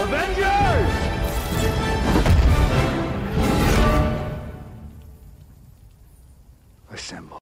Avengers! Assemble.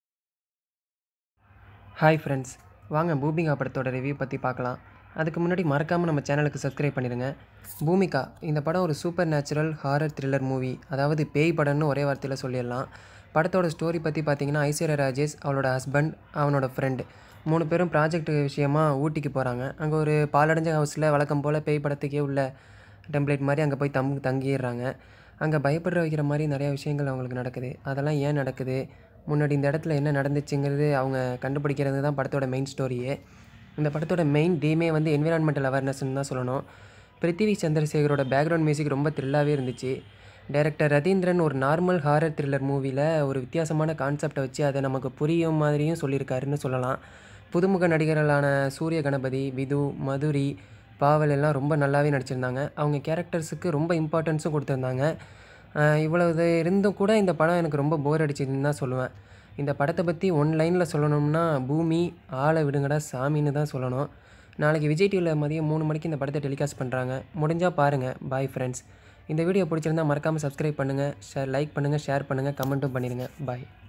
Hi friends வாங்க பூமிகா படத்தோட review பற்றி பார்க்கலாம் அதுக்கு முன்னாடி மறக்காமல் நம்ம சேனலுக்கு சப்ஸ்கிரைப் பண்ணிடுங்க பூமிகா இந்த படம் ஒரு supernatural horror thriller movie அதாவது பேய் படம்னு ஒரே வார்த்தையில் சொல்லிடலாம் படத்தோட ஸ்டோரி பற்றி பார்த்தீங்கன்னா ஐஸ்வர்யா ராஜேஷ் அவளோட ஹஸ்பண்ட் அவனோட ஃப்ரெண்டு மூணு பேரும் ப்ராஜெக்ட் விஷயமா ஊட்டிக்கு போகிறாங்க அங்கே ஒரு பாலடைஞ்ச ஹவுஸில் வழக்கம் போல் பேய் படத்துக்கே உள்ள டெம்ப்ளேட் மாதிரி அங்கே போய் தம் தங்கிடுறாங்க அங்கே பயப்படுற வைக்கிற மாதிரி நிறைய விஷயங்கள் அவங்களுக்கு நடக்குது அதெல்லாம் ஏன் நடக்குது முன்னாடி இந்த இடத்துல என்ன நடந்துச்சுங்கிறது அவங்க கண்டுபிடிக்கிறது தான் படத்தோட மெயின் ஸ்டோரியே இந்த படத்தோட மெயின் தீமே வந்து என்விரான்மெண்டல் அவேர்னஸ்ன்னு தான் சொல்லணும் பிருத்திவி சந்திரசேகரோட பேக்ரவுண்ட் மியூசிக் ரொம்ப த்ரில்லாகவே இருந்துச்சு டைரக்டர் ரதீந்திரன் ஒரு நார்மல் ஹாரர் த்ரில்லர் மூவியில் ஒரு வித்தியாசமான கான்செப்டை வச்சு அதை நமக்கு புரியும் மாதிரியும் சொல்லியிருக்காருன்னு சொல்லலாம் புதுமுக நடிகர்களான சூரிய கணபதி விது மதுரி பாவல் எல்லாம் ரொம்ப நல்லாவே நடிச்சிருந்தாங்க அவங்க கேரக்டர்ஸுக்கு ரொம்ப இம்பார்ட்டன்ஸும் கொடுத்துருந்தாங்க ஆஹ் இவ்வளவு இருந்தும் கூட இந்த படம் எனக்கு ரொம்ப போர் அடிச்சதுன்னு தான் சொல்லுவேன் இந்த படத்தை பற்றி ஒன் லைனில் சொல்லணும்னா பூமி ஆளை விடுங்கடா சாமின்னு தான் சொல்லணும் நாளைக்கு விஜய் டிவியில் மதியம் மூணு மணிக்கு இந்த படத்தை டெலிகாஸ்ட் பண்ணுறாங்க முடிஞ்சால் பாருங்கள் பாய் ஃப்ரெண்ட்ஸ் இந்த வீடியோ பிடிச்சிருந்தா மறக்காமல் சப்ஸ்கிரைப் பண்ணுங்கள் ஷேர் லைக் பண்ணுங்கள் ஷேர் பண்ணுங்கள் கமெண்ட்டும் பண்ணிடுங்க பாய்